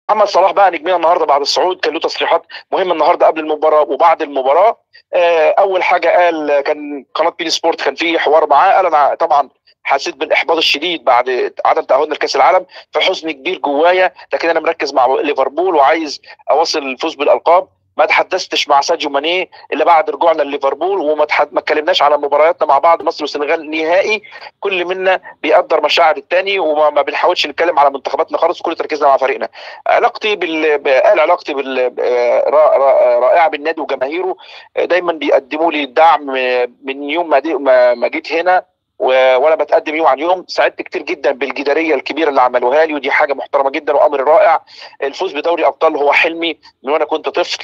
محمد صلاح بقى نجمنا النهارده بعد الصعود كان له تصريحات مهمه النهارده قبل المباراه وبعد المباراه آه، اول حاجه قال كان قناه بين سبورت كان في حوار معاه قال انا طبعا حسيت بالاحباط الشديد بعد عدم تاهلنا لكاس العالم في حزن كبير جوايا لكن انا مركز مع ليفربول وعايز اوصل الفوز بالالقاب ما تحدثتش مع ساديو ماني الا بعد رجوعنا لليفربول وما تحد... ما اتكلمناش على مبارياتنا مع بعض مصر والسنغال نهائي كل منا بيقدر مشاعر الثاني وما ما بنحاولش نتكلم على منتخباتنا خالص وكل تركيزنا مع فريقنا علاقتي بال قال علاقتي بال را- را- رائعه بالنادي وجماهيره دايما بيقدموا لي الدعم من يوم ما دي- ما ما جيت هنا و- وانا بتقدم يوم عن يوم سعدت كتير جدا بالجداريه الكبيره اللي عملوها لي ودي حاجه محترمه جدا وامر رائع الفوز بدوري ابطال هو حلمي من وانا كنت طفل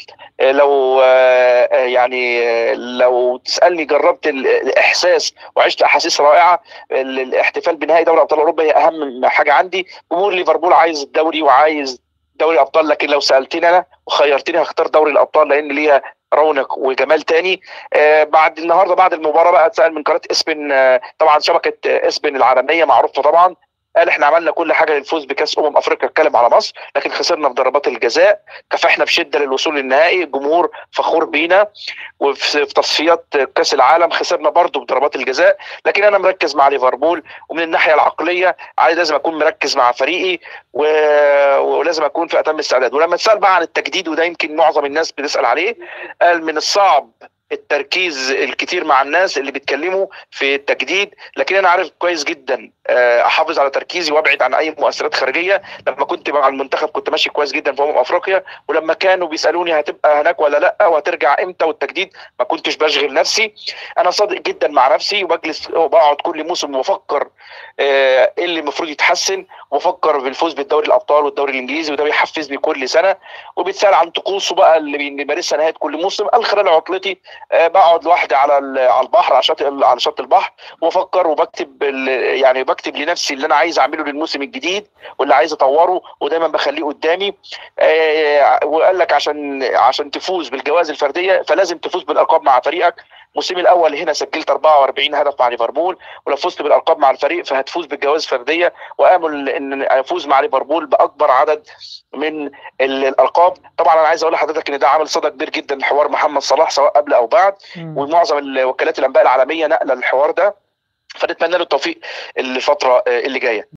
لو آه، يعني آه، لو تسالني جربت ال- الاحساس وعشت احاسيس رائعه ال- الاحتفال بنهائي دوري ابطال اوروبا هي اهم حاجه عندي جمهور ليفربول عايز الدوري وعايز دوري الابطال لكن لو سالتني انا وخيرتني هختار دوري الابطال لان ليها رونق وجمال تاني آه بعد النهارده بعد المباراه بقى اتسال من قناه اسبن آه طبعا شبكه آه، اسبن العالميه معروفه طبعا قال احنا عملنا كل حاجه للفوز بكاس امم افريقيا اتكلم على مصر لكن خسرنا في ضربات الجزاء كافحنا بشده للوصول للنهائي الجمهور فخور بينا وفي في تصفيات كاس العالم خسرنا برضه بضربات الجزاء لكن انا مركز مع ليفربول ومن الناحيه العقليه عايز لازم اكون مركز مع فريقي و... ولازم اكون في اتم الاستعداد ولما اتسال بقى عن التجديد وده يمكن معظم الناس بتسال عليه قال من الصعب التركيز الكتير مع الناس اللي بيتكلموا في التجديد لكن انا عارف كويس جدا آه، احافظ على تركيزي وابعد عن اي مؤثرات خارجيه لما كنت مع المنتخب كنت ماشي كويس جدا في امم افريقيا ولما كانوا بيسالوني هتبقى هناك ولا لا وهترجع امتى والتجديد ما كنتش بشغل نفسي انا صادق جدا مع نفسي وبجلس وبقعد كل موسم وافكر آه، ايه اللي المفروض يتحسن وافكر بالفوز بالدوري الابطال والدوري الانجليزي وده بيحفزني كل سنه وبيتسال عن طقوسه بقى اللي بيمارسها نهايه كل موسم قال خلال عطلتي آه، بقعد لوحدي على ال- على البحر على شاطئ على شط البحر وافكر وبكتب ال- يعني بكتب لنفسي اللي انا عايز اعمله للموسم الجديد واللي عايز اطوره ودايما بخليه قدامي آه، وقال لك عشان عشان تفوز بالجوائز الفرديه فلازم تفوز بالالقاب مع فريقك الموسم الاول هنا سجلت 44 هدف مع ليفربول ولو فزت بالالقاب مع الفريق فهتفوز بالجوائز الفرديه وامل ان افوز مع ليفربول باكبر عدد من ال- الالقاب طبعا انا عايز اقول لحضرتك ان ده عمل صدى كبير جدا لحوار محمد صلاح سواء قبل او بعد مم. ومعظم الوكالات الانباء العالميه نقل الحوار ده فنتمنى له التوفيق الفتره آه، اللي جايه